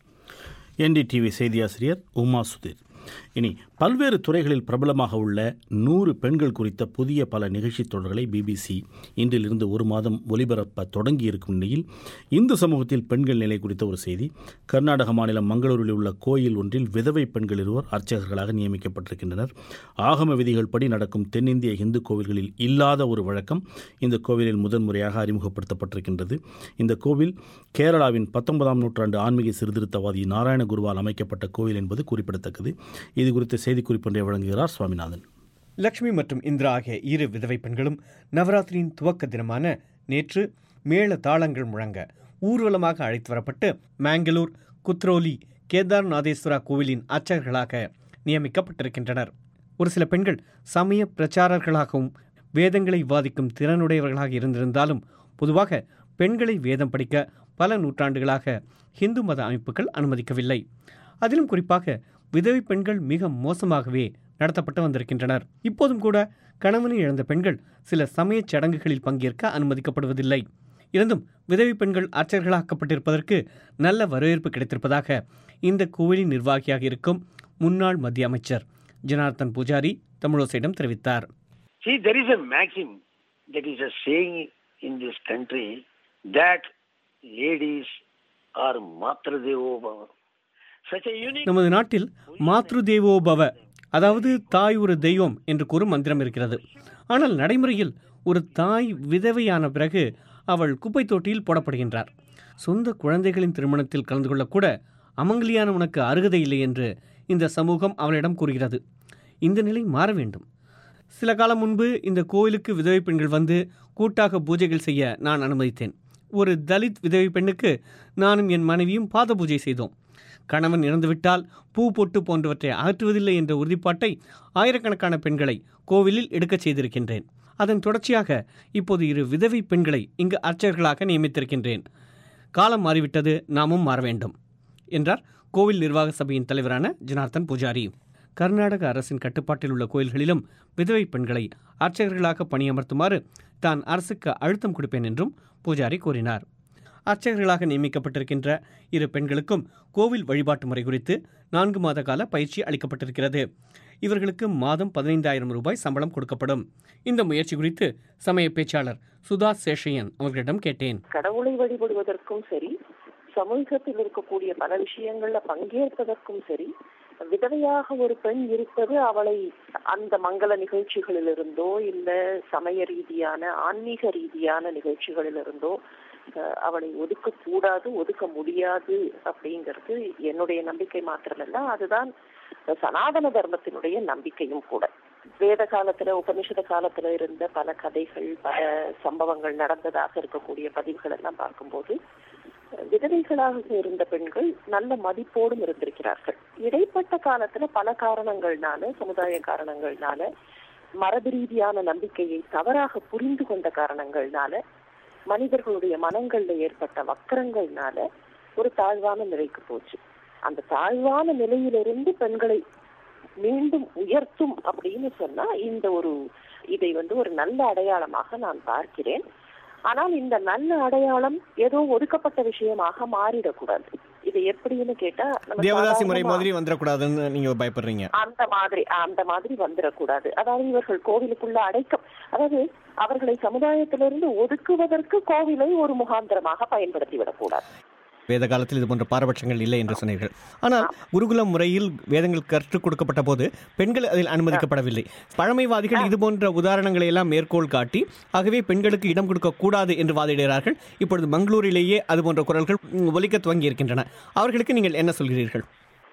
என்டிடிவி செய்தியாசிரியர் உமா சுதீர் இனி பல்வேறு துறைகளில் பிரபலமாக உள்ள நூறு பெண்கள் குறித்த புதிய பல நிகழ்ச்சித் தொடர்களை பிபிசி இன்றிலிருந்து ஒரு மாதம் ஒலிபரப்ப தொடங்கியிருக்கும் நிலையில் இந்து சமூகத்தில் பெண்கள் நிலை குறித்த ஒரு செய்தி கர்நாடக மாநிலம் மங்களூரில் உள்ள கோயில் ஒன்றில் விதவை பெண்கள் இருவர் அர்ச்சகர்களாக நியமிக்கப்பட்டிருக்கின்றனர் ஆகம விதிகள் படி நடக்கும் தென்னிந்திய இந்து கோவில்களில் இல்லாத ஒரு வழக்கம் இந்த கோவிலில் முதன்முறையாக அறிமுகப்படுத்தப்பட்டிருக்கின்றது இந்த கோவில் கேரளாவின் பத்தொன்பதாம் நூற்றாண்டு ஆன்மீக சீர்திருத்தவாதி நாராயண குருவால் அமைக்கப்பட்ட கோவில் என்பது குறிப்பிடத்தக்கது இது குறித்த செய்திக்குறிப்பு ஒன்றை வழங்குகிறார் சுவாமிநாதன் லக்ஷ்மி மற்றும் இந்திரா ஆகிய இரு விதவை பெண்களும் நவராத்திரியின் துவக்க தினமான நேற்று மேள தாளங்கள் முழங்க ஊர்வலமாக அழைத்து வரப்பட்டு மேங்களூர் குத்ரோலி கேதார்நாதேஸ்வரா கோவிலின் அர்ச்சகர்களாக நியமிக்கப்பட்டிருக்கின்றனர் ஒரு சில பெண்கள் சமய பிரச்சாரர்களாகவும் வேதங்களை வாதிக்கும் திறனுடையவர்களாக இருந்திருந்தாலும் பொதுவாக பெண்களை வேதம் படிக்க பல நூற்றாண்டுகளாக இந்து மத அமைப்புகள் அனுமதிக்கவில்லை அதிலும் குறிப்பாக விதவை பெண்கள் மிக மோசமாகவே நடத்தப்பட்டு வந்திருக்கின்றனர் இப்போதும் கூட கணவனை இழந்த பெண்கள் சில சமயச் சடங்குகளில் பங்கேற்க அனுமதிக்கப்படுவதில்லை இருந்தும் விதவை பெண்கள் அர்ச்சகர்களாக்கப்பட்டிருப்பதற்கு நல்ல வரவேற்பு கிடைத்திருப்பதாக இந்த கோவிலின் நிர்வாகியாக இருக்கும் முன்னாள் மத்திய அமைச்சர் ஜனார்த்தன் பூஜாரி தமிழோசையிடம் தெரிவித்தார் See, there is a maxim that is a saying in this country that ladies are Matradevo Bhava. Such a unique நமது நாட்டில் மாத்ரு தேவோ பவ அதாவது தாய் ஒரு தெய்வம் என்று கூறும் மந்திரம் இருக்கிறது ஆனால் நடைமுறையில் ஒரு தாய் விதவையான பிறகு அவள் குப்பை தொட்டியில் போடப்படுகின்றார் சொந்த குழந்தைகளின் திருமணத்தில் கலந்து கொள்ளக்கூட அமங்கலியான உனக்கு அருகதை இல்லை என்று இந்த சமூகம் அவளிடம் கூறுகிறது இந்த நிலை மாற வேண்டும் சில காலம் முன்பு இந்த கோயிலுக்கு விதவை பெண்கள் வந்து கூட்டாக பூஜைகள் செய்ய நான் அனுமதித்தேன் ஒரு தலித் விதவை பெண்ணுக்கு நானும் என் மனைவியும் பாத பூஜை செய்தோம் கணவன் இறந்துவிட்டால் பூ பொட்டு போன்றவற்றை அகற்றுவதில்லை என்ற உறுதிப்பாட்டை ஆயிரக்கணக்கான பெண்களை கோவிலில் எடுக்கச் செய்திருக்கின்றேன் அதன் தொடர்ச்சியாக இப்போது இரு விதவை பெண்களை இங்கு அர்ச்சகர்களாக நியமித்திருக்கின்றேன் காலம் மாறிவிட்டது நாமும் மாற வேண்டும் என்றார் கோவில் நிர்வாக சபையின் தலைவரான ஜனார்த்தன் பூஜாரி கர்நாடக அரசின் கட்டுப்பாட்டில் உள்ள கோயில்களிலும் விதவை பெண்களை அர்ச்சகர்களாக பணியமர்த்துமாறு தான் அரசுக்கு அழுத்தம் கொடுப்பேன் என்றும் பூஜாரி கூறினார் அர்ச்சகர்களாக நியமிக்கப்பட்டிருக்கின்ற இரு பெண்களுக்கும் கோவில் வழிபாட்டு முறை குறித்து நான்கு மாத கால பயிற்சி அளிக்கப்பட்டிருக்கிறது இவர்களுக்கு மாதம் பதினைந்தாயிரம் ரூபாய் சம்பளம் கொடுக்கப்படும் இந்த முயற்சி குறித்து சமய பேச்சாளர் சுதா சேஷையன் அவர்களிடம் கேட்டேன் கடவுளை வழிபடுவதற்கும் சரி சமூகத்தில் இருக்கக்கூடிய பல விஷயங்கள்ல பங்கேற்பதற்கும் சரி விதவையாக ஒரு பெண் இருப்பது அவளை அந்த மங்கள நிகழ்ச்சிகளிலிருந்தோ இல்ல சமய ரீதியான ஆன்மீக ரீதியான நிகழ்ச்சிகளிலிருந்தோ அஹ், அவளை ஒதுக்க கூடாது ஒதுக்க முடியாது அப்படிங்கிறது என்னுடைய நம்பிக்கை மாத்திரமல்ல அதுதான் சனாதன தர்மத்தினுடைய நம்பிக்கையும் கூட வேத காலத்துல உபனிஷத காலத்துல இருந்த பல கதைகள் பல சம்பவங்கள் நடந்ததாக இருக்கக்கூடிய பதிவுகள் எல்லாம் பார்க்கும்போது விதவைகளாக இருந்த பெண்கள் நல்ல மதிப்போடும் இருந்திருக்கிறார்கள் இடைப்பட்ட காலத்துல பல காரணங்கள்னால சமுதாய காரணங்கள்னால மரபு ரீதியான நம்பிக்கையை தவறாக புரிந்து கொண்ட காரணங்கள்னால மனிதர்களுடைய மனங்கள்ல ஏற்பட்ட வக்கரங்கள்னால ஒரு தாழ்வான நிலைக்கு போச்சு அந்த தாழ்வான நிலையிலிருந்து பெண்களை மீண்டும் உயர்த்தும் அப்படின்னு சொன்னா இந்த ஒரு இதை வந்து ஒரு நல்ல அடையாளமாக நான் பார்க்கிறேன் ஆனால் இந்த நல்ல அடையாளம் ஏதோ ஒதுக்கப்பட்ட விஷயமாக மாறிடக்கூடாது இது எப்படின்னு கேட்டா நம்ம தேவதாசி முறை சாதாரணமா- மாதிரி வந்துடக்கூடாதுன்னு நீங்க பயப்படுறீங்க அந்த மாதிரி அந்த மாதிரி வந்துடக்கூடாது அதாவது இவர்கள் கோவிலுக்குள்ள அடைக்க அதாவது அவர்களை சமுதாயத்திலிருந்து ஒதுக்குவதற்கு கோவிலை ஒரு முகாந்திரமாக பயன்படுத்தி விடக்கூடாது வேத காலத்தில் இது போன்ற பாரபட்சங்கள் இல்லை என்று சொன்னீர்கள் ஆனால் குருகுலம் முறையில் வேதங்கள் கற்றுக் கொடுக்கப்பட்ட போது பெண்கள் அதில் அனுமதிக்கப்படவில்லை பழமைவாதிகள் இது போன்ற உதாரணங்களை எல்லாம் மேற்கோள் காட்டி ஆகவே பெண்களுக்கு இடம் கொடுக்க கூடாது என்று வாதிடுகிறார்கள் இப்பொழுது மங்களூரிலேயே அது போன்ற குரல்கள் ம், ஒலிக்க துவங்கி இருக்கின்றன அவர்களுக்கு நீங்கள் என்ன சொல்கிறீர்கள்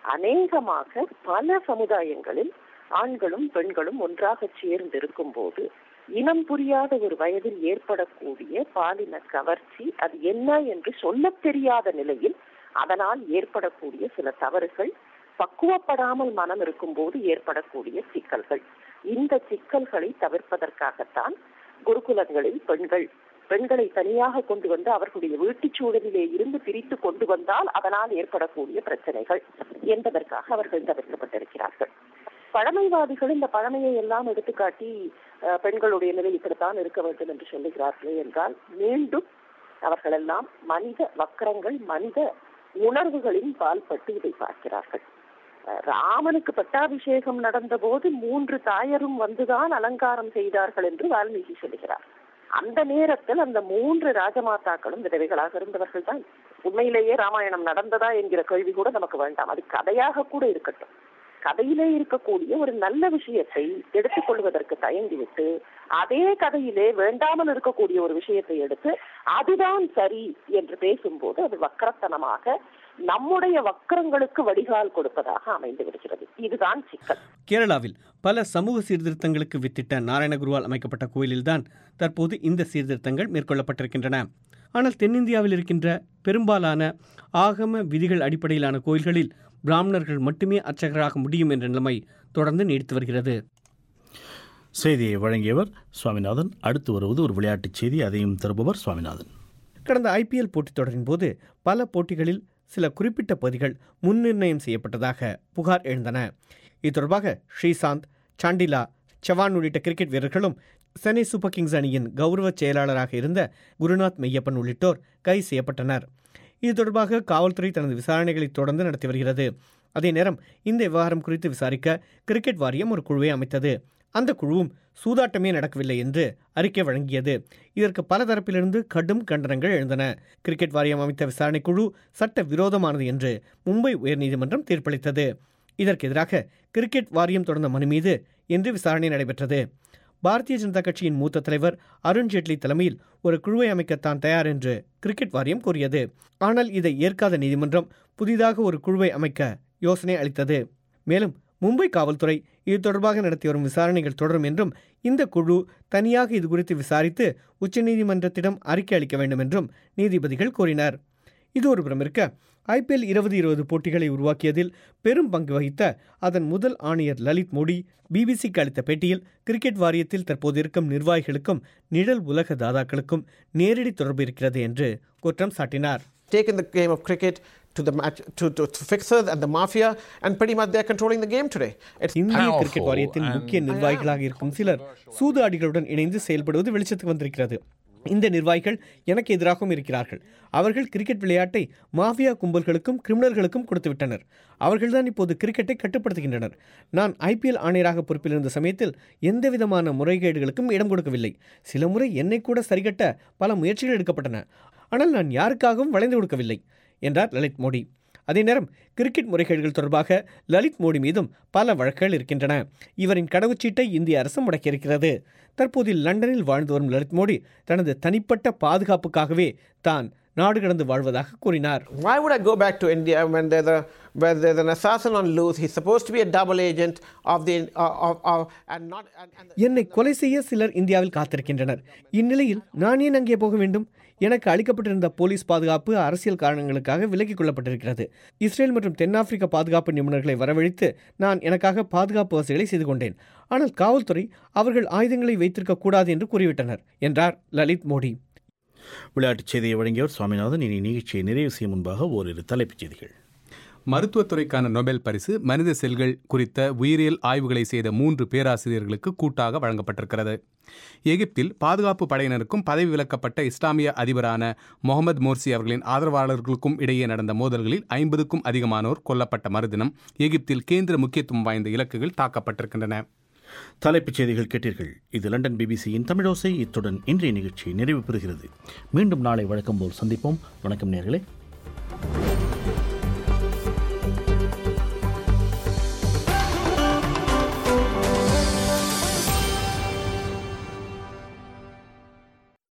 அநேகமாக பல சமுதாயங்களில் ஆண்களும் பெண்களும் ஒன்றாக சேர்ந்து இருக்கும்போது இனம் புரியாத ஒரு வயதில் ஏற்படக்கூடிய பாலின கவர்ச்சி அது என்ன என்று சொல்லத் தெரியாத நிலையில் அதனால் ஏற்படக்கூடிய சில தவறுகள் பக்குவப்படாமல் மனம் இருக்கும்போது ஏற்படக்கூடிய சிக்கல்கள் இந்த சிக்கல்களை தவிர்ப்பதற்காகத்தான் குருகுலங்களில் பெண்கள் பெண்களை தனியாக கொண்டு வந்து அவர்களுடைய வீட்டுச் சூழலிலே இருந்து பிரித்து கொண்டு வந்தால் அதனால் ஏற்படக்கூடிய பிரச்சனைகள் என்பதற்காக அவர்கள் தவிர்க்கப்பட்டிருக்கிறார்கள் பழமைவாதிகள் இந்த பழமையை எல்லாம் எடுத்துக்காட்டி அஹ், பெண்களுடைய நிலை இப்படித்தான் இருக்க வேண்டும் என்று சொல்லுகிறார்களே என்றால் மீண்டும் அவர்களெல்லாம் மனித வக்கரங்கள் மனித உணர்வுகளின் பால்பட்டு இதை பார்க்கிறார்கள் அஹ், ராமனுக்கு பட்டாபிஷேகம் நடந்தபோது மூன்று தாயரும் வந்துதான் அலங்காரம் செய்தார்கள் என்று வால்மீகி சொல்லுகிறார் அந்த நேரத்தில் அந்த மூன்று ராஜமாதாக்களும் விதவைகளாக இருந்தவர்கள் தான் உண்மையிலேயே ராமாயணம் நடந்ததா என்கிற கேள்வி கூட நமக்கு வேண்டாம் அது கதையாக கூட இருக்கட்டும் கதையிலே இருக்கக்கூடிய ஒரு நல்ல விஷயத்தை எடுத்துக்கொள்வதற்கு தயங்கிவிட்டு அதே கதையிலே வேண்டாமல் இருக்கக்கூடிய ஒரு விஷயத்தை எடுத்து அதுதான் சரி என்று பேசும்போது அது வக்கரத்தனமாக நம்முடைய வக்கரங்களுக்கு வடிகால் கொடுப்பதாக அமைந்து விடுகிறது இதுதான் சிக்கல் கேரளாவில் பல சமூக சீர்திருத்தங்களுக்கு வித்திட்ட நாராயணகுருவால் அமைக்கப்பட்ட கோயிலில்தான் தற்போது இந்த சீர்திருத்தங்கள் மேற்கொள்ளப்பட்டிருக்கின்றன ஆனால் தென்னிந்தியாவில் இருக்கின்ற பெரும்பாலான ஆகம விதிகள் அடிப்படையிலான கோயில்களில் பிராமணர்கள் மட்டுமே அர்ச்சகராக முடியும் என்ற நிலைமை தொடர்ந்து நீடித்து வருகிறது செய்தியை வழங்கியவர் சுவாமிநாதன் அடுத்து வருவது ஒரு விளையாட்டுச் செய்தி அதையும் தருபவர் சுவாமிநாதன் கடந்த ஐபிஎல் போட்டித் தொடரின் போது பல போட்டிகளில் சில குறிப்பிட்ட பகுதிகள் முன்னிர்ணயம் செய்யப்பட்டதாக புகார் எழுந்தன இது தொடர்பாக ஸ்ரீசாந்த் சாண்டிலா சவான் உள்ளிட்ட கிரிக்கெட் வீரர்களும் சென்னை சூப்பர் கிங்ஸ் அணியின் கௌரவ செயலாளராக இருந்த குருநாத் மெய்யப்பன் உள்ளிட்டோர் கைது செய்யப்பட்டனர் இது தொடர்பாக காவல்துறை தனது விசாரணைகளை தொடர்ந்து நடத்தி வருகிறது அதே நேரம் இந்த விவகாரம் குறித்து விசாரிக்க கிரிக்கெட் வாரியம் ஒரு குழுவை அமைத்தது அந்த குழுவும் சூதாட்டமே நடக்கவில்லை என்று அறிக்கை வழங்கியது இதற்கு பல தரப்பிலிருந்து கடும் கண்டனங்கள் எழுந்தன கிரிக்கெட் வாரியம் அமைத்த விசாரணை குழு சட்ட விரோதமானது என்று மும்பை உயர்நீதிமன்றம் தீர்ப்பளித்தது இதற்கு எதிராக கிரிக்கெட் வாரியம் தொடர்ந்த மனு மீது இன்று விசாரணை நடைபெற்றது பாரதிய ஜனதா கட்சியின் மூத்த தலைவர் அருண் ஜேட்லி தலைமையில் ஒரு குழுவை அமைக்கத்தான் தயார் என்று கிரிக்கெட் வாரியம் கூறியது ஆனால் இதை ஏற்காத நீதிமன்றம் புதிதாக ஒரு குழுவை அமைக்க யோசனை அளித்தது மேலும் மும்பை காவல்துறை இது தொடர்பாக நடத்தி வரும் விசாரணைகள் தொடரும் என்றும் இந்த குழு தனியாக இது குறித்து விசாரித்து உச்சநீதிமன்றத்திடம் அறிக்கை அளிக்க வேண்டும் என்றும் நீதிபதிகள் கூறினர் இது ஒரு புறம் இருக்க ஐபிஎல் இருபது இருபது போட்டிகளை உருவாக்கியதில் பெரும் பங்கு வகித்த அதன் முதல் ஆணையர் லலித் மோடி பிபிசிக்கு அளித்த பேட்டியில் கிரிக்கெட் வாரியத்தில் தற்போது இருக்கும் நிர்வாகிகளுக்கும் நிழல் உலக தாதாக்களுக்கும் நேரடி தொடர்பு இருக்கிறது என்று குற்றம் சாட்டினார் taken the game of cricket to the match to, to, to fixers and the mafia, and pretty much they're controlling the game today. It's இந்திய powerful கிரிக்கெட் வாரியத்தின் and- முக்கிய நிர்வாகிகளாக இருக்கும் சிலர் சூதாடிகளுடன் இணைந்து செயல்படுவது வெளிச்சத்துக்கு வந்திருக்கிறது இந்த நிர்வாகிகள் எனக்கு எதிராகவும் இருக்கிறார்கள் அவர்கள் கிரிக்கெட் விளையாட்டை மாஃபியா கும்பல்களுக்கும் கிரிமினல்களுக்கும் கொடுத்துவிட்டனர் அவர்கள்தான் இப்போது கிரிக்கெட்டை கட்டுப்படுத்துகின்றனர் நான் ஐபிஎல் ஆணையராக பொறுப்பில் இருந்த சமயத்தில் எந்தவிதமான முறைகேடுகளுக்கும் இடம் கொடுக்கவில்லை சில முறை என்னை கூட சரிகட்ட பல முயற்சிகள் எடுக்கப்பட்டன ஆனால் நான் யாருக்காகவும் வளைந்து கொடுக்கவில்லை என்றார் லலித் மோடி அதே நேரம் கிரிக்கெட் முறைகேடுகள் தொடர்பாக லலித் மோடி மீதும் பல வழக்குகள் இருக்கின்றன இவரின் கடவுச்சீட்டை இந்திய அரசு முடக்கியிருக்கிறது தற்போது லண்டனில் வாழ்ந்து வரும் லலித் மோடி தனது தனிப்பட்ட பாதுகாப்புக்காகவே தான் நாடு கடந்து வாழ்வதாக கூறினார் Why would I go back to India when there's a when there's an assassin on loose? He's supposed to be a double agent of the uh, of, of and not and, and என்னை கொலை செய்ய சிலர் இந்தியாவில் காத்திருக்கின்றனர் இந்நிலையில் நான் ஏன் அங்கே போக வேண்டும் எனக்கு அளிக்கப்பட்டிருந்த போலீஸ் பாதுகாப்பு அரசியல் காரணங்களுக்காக விலக்கிக் கொள்ளப்பட்டிருக்கிறது இஸ்ரேல் மற்றும் தென்னாப்பிரிக்க பாதுகாப்பு நிபுணர்களை வரவழைத்து நான் எனக்காக பாதுகாப்பு வசதிகளை செய்து கொண்டேன் ஆனால் காவல்துறை அவர்கள் ஆயுதங்களை வைத்திருக்க கூடாது என்று கூறிவிட்டனர் என்றார் லலித் மோடி விளையாட்டுச் செய்தியை வழங்கியவர் சுவாமிநாதன் இனி நிகழ்ச்சியை நிறைவு செய்யும் முன்பாக ஓரிரு தலைப்புச் செய்திகள் மருத்துவத்துறைக்கான நொபேல் பரிசு மனித செல்கள் குறித்த உயிரியல் ஆய்வுகளை செய்த மூன்று பேராசிரியர்களுக்கு கூட்டாக வழங்கப்பட்டிருக்கிறது எகிப்தில் பாதுகாப்பு படையினருக்கும் பதவி விலக்கப்பட்ட இஸ்லாமிய அதிபரான முகமது மோர்சி அவர்களின் ஆதரவாளர்களுக்கும் இடையே நடந்த மோதல்களில் ஐம்பதுக்கும் அதிகமானோர் கொல்லப்பட்ட மறுதினம் எகிப்தில் கேந்திர முக்கியத்துவம் வாய்ந்த இலக்குகள் தாக்கப்பட்டிருக்கின்றன தலைப்புச் செய்திகள் கேட்டீர்கள் இது லண்டன் பிபிசியின் தமிழோசை இத்துடன் இன்றைய நிகழ்ச்சி நிறைவு பெறுகிறது மீண்டும் நாளை வழக்கம் போல் சந்திப்போம் வணக்கம் நேர்களே